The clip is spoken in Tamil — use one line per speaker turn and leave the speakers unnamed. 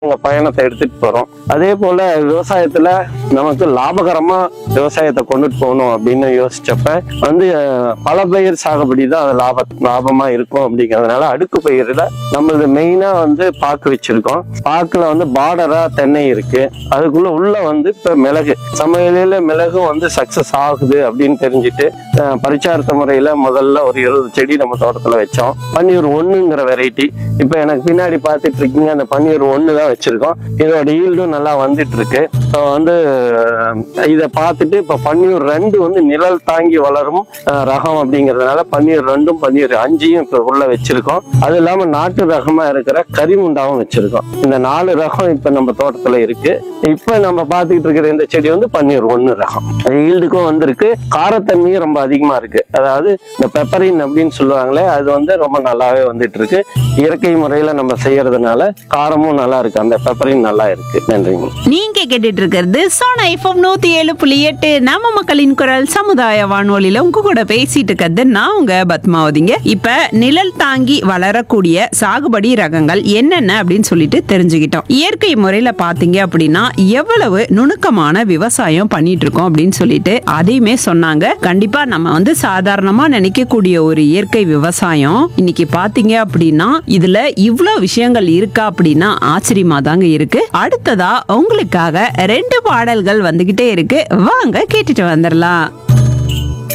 உங்க பயணத்தை எடுத்துட்டு போறோம் அதே போல விவசாயத்துல நமக்கு லாபகரமா விவசாயத்தை கொண்டுட்டு போகணும் அப்படின்னு யோசிச்சப்ப வந்து அஹ், பல பயிர் சாகுபடி தான் அது லாப லாபமா இருக்கும் அப்படிங்கிறதுனால அடுக்கு பயிரில் நம்மளது மெயினா வந்து பாக்கு வச்சிருக்கோம் பாக்குல வந்து பார்டரா தென்னை இருக்கு அதுக்குள்ள உள்ள வந்து இப்ப மிளகு சமையலில மிளகும் வந்து சக்சஸ் ஆகுது அப்படின்னு தெரிஞ்சுட்டு அஹ், பரிச்சார்த்த முறையில முதல்ல ஒரு இருபது செடி நம்ம தோட்டத்துல வச்சோம் பன்னீர் ஒண்ணுங்கிற வெரைட்டி இப்ப எனக்கு பின்னாடி பார்த்துட்டு இருக்கீங்க அந்த பன்னீர் ஒண்ணு தான் வச்சிருக்கோம் இதோட ஈல்டும் நல்லா வந்துட்டு இருக்கு இப்போ வந்து அஹ், இதை பார்த்துட்டு இப்ப பன்னீர் ரெண்டு வந்து நிழல் தாங்கி வளரும் அஹ், ரகம் அப்படிங்கிறதுனால பன்னீர் ரெண்டும் பன்னீர் அஞ்சையும் இப்ப உள்ள வச்சிருக்கோம் அது இல்லாம நாட்டு ரகமா இருக்கிற கரிமுண்டாவும் வச்சிருக்கோம் இந்த நாலு ரகம் இப்ப நம்ம தோட்டத்துல இருக்கு இப்ப நம்ம பார்த்துக்கிட்டு இருக்கிற இந்த செடி வந்து பன்னீர் ஒண்ணு ரகம் ஈல்டுக்கும் வந்திருக்கு காரத்தன்மையும் ரொம்ப அதிகமா இருக்கு அதாவது இந்த பெப்பரின் அப்படின்னு சொல்லுவாங்களே அது வந்து ரொம்ப நல்லாவே வந்துட்டு இருக்கு இயற்கை முறையில நம்ம செய்யறதுனால காரமும் நல்லா இருக்கு அந்த பெப்பரின் நல்லா இருக்கு நன்றிங்க
நீங்க கேட்டுட்டு இருக்கிறது சோனா எஃப்எம் நூத்தி ஏழு புள்ளி எட்டு நம்ம மக்களின் குரல் சமுதாய வானொலியில உங்க கூட பேசிட்டு இருக்கிறது நான் உங்க பத்மாவதிங்க இப்ப நிழல் தாங்கி வளரக்கூடிய சாகுபடி ரகங்கள் என்னென்ன அப்படின்னு சொல்லிட்டு தெரிஞ்சுக்கிட்டோம் இயற்கை முறையில பாத்தீங்க அப்படின்னா எவ்வளவு நுணுக்கமான விவசாயம் பண்ணிட்டு இருக்கோம் அப்படின்னு சொல்லிட்டு அதையுமே சொன்னாங்க கண்டிப்பா நம்ம வந்து சாதாரணமா நினைக்கக்கூடிய ஒரு இயற்கை விவசாயம் இன்னைக்கு பாத்தீங்க அப்படின்னா இதுல இவ்ளோ விஷயங்கள் இருக்கா அப்படின்னா ஆச்சரியமா தாங்க இருக்கு அடுத்ததா உங்களுக்காக ரெண்டு பாடல்கள் வந்துகிட்டே இருக்கு வாங்க கேட்டுட்டு வந்துடலாம்